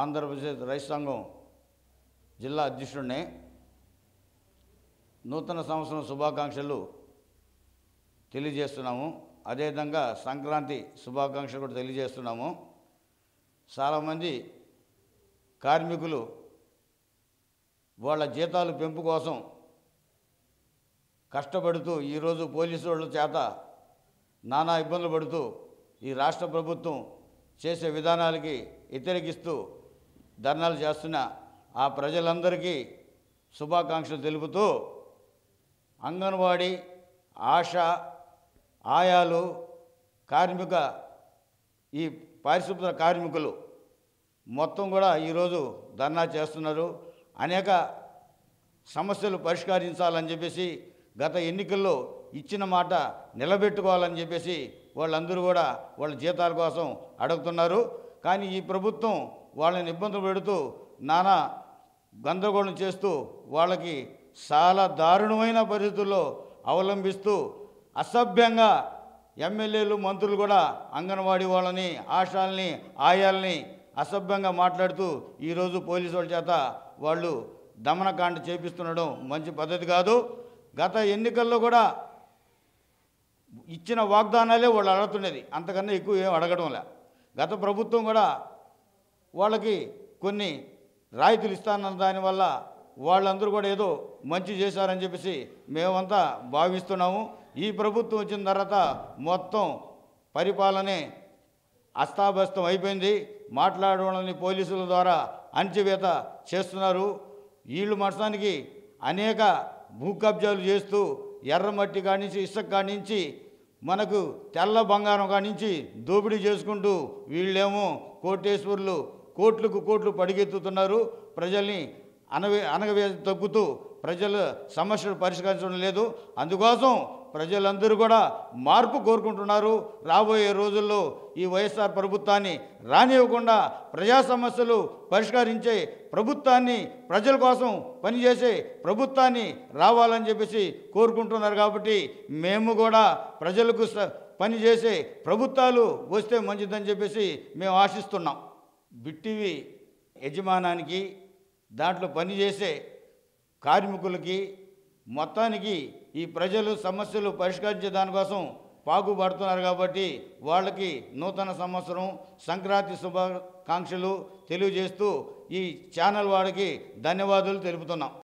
ఆంధ్రప్రదేశ్ రైతు సంఘం జిల్లా అధ్యక్షుడిని నూతన సంవత్సరం శుభాకాంక్షలు తెలియజేస్తున్నాము అదేవిధంగా సంక్రాంతి శుభాకాంక్షలు కూడా తెలియజేస్తున్నాము చాలామంది కార్మికులు వాళ్ళ జీతాలు పెంపు కోసం కష్టపడుతూ ఈరోజు పోలీసు వాళ్ళ చేత నానా ఇబ్బందులు పడుతూ ఈ రాష్ట్ర ప్రభుత్వం చేసే విధానాలకి వ్యతిరేకిస్తూ ధర్నాలు చేస్తున్న ఆ ప్రజలందరికీ శుభాకాంక్షలు తెలుపుతూ అంగన్వాడీ ఆశ ఆయాలు కార్మిక ఈ పారిశుభ్ర కార్మికులు మొత్తం కూడా ఈరోజు ధర్నా చేస్తున్నారు అనేక సమస్యలు పరిష్కరించాలని చెప్పేసి గత ఎన్నికల్లో ఇచ్చిన మాట నిలబెట్టుకోవాలని చెప్పేసి వాళ్ళందరూ కూడా వాళ్ళ జీతాల కోసం అడుగుతున్నారు కానీ ఈ ప్రభుత్వం వాళ్ళని ఇబ్బందులు పెడుతూ నానా గందరగోళం చేస్తూ వాళ్ళకి చాలా దారుణమైన పరిస్థితుల్లో అవలంబిస్తూ అసభ్యంగా ఎమ్మెల్యేలు మంత్రులు కూడా అంగన్వాడీ వాళ్ళని ఆశాలని ఆయాల్ని అసభ్యంగా మాట్లాడుతూ ఈరోజు పోలీసు వాళ్ళ చేత వాళ్ళు దమనకాండ చేపిస్తుండడం మంచి పద్ధతి కాదు గత ఎన్నికల్లో కూడా ఇచ్చిన వాగ్దానాలే వాళ్ళు అడుగుతున్నది అంతకన్నా ఎక్కువ ఏం అడగడం లే గత ప్రభుత్వం కూడా వాళ్ళకి కొన్ని రాయితీలు ఇస్తానన్న దానివల్ల వాళ్ళందరూ కూడా ఏదో మంచి చేశారని చెప్పేసి మేమంతా భావిస్తున్నాము ఈ ప్రభుత్వం వచ్చిన తర్వాత మొత్తం పరిపాలనే అస్తాభస్తం అయిపోయింది మాట్లాడవాళ్ళని పోలీసుల ద్వారా అణచివేత చేస్తున్నారు వీళ్ళు మఠానికి అనేక భూ కబ్జాలు చేస్తూ ఎర్రమట్టి కానించి ఇసుక కానించి మనకు తెల్ల బంగారం కానించి దోపిడీ చేసుకుంటూ వీళ్ళేమో కోటేశ్వరులు కోట్లకు కోట్లు పడిగెత్తుతున్నారు ప్రజల్ని అనవే అనగవే తగ్గుతూ ప్రజల సమస్యలు పరిష్కరించడం లేదు అందుకోసం ప్రజలందరూ కూడా మార్పు కోరుకుంటున్నారు రాబోయే రోజుల్లో ఈ వైఎస్ఆర్ ప్రభుత్వాన్ని రానివ్వకుండా ప్రజా సమస్యలు పరిష్కరించే ప్రభుత్వాన్ని ప్రజల కోసం పనిచేసే ప్రభుత్వాన్ని రావాలని చెప్పేసి కోరుకుంటున్నారు కాబట్టి మేము కూడా ప్రజలకు స- పనిచేసే ప్రభుత్వాలు వస్తే మంచిదని చెప్పేసి మేము ఆశిస్తున్నాం బిట్టివి యజమానానికి దాంట్లో పనిచేసే కార్మికులకి మొత్తానికి ఈ ప్రజలు సమస్యలు పరిష్కరించే దానికోసం పాకుపడుతున్నారు కాబట్టి వాళ్ళకి నూతన సంవత్సరం సంక్రాంతి శుభాకాంక్షలు తెలియజేస్తూ ఈ ఛానల్ వాడికి ధన్యవాదాలు తెలుపుతున్నాం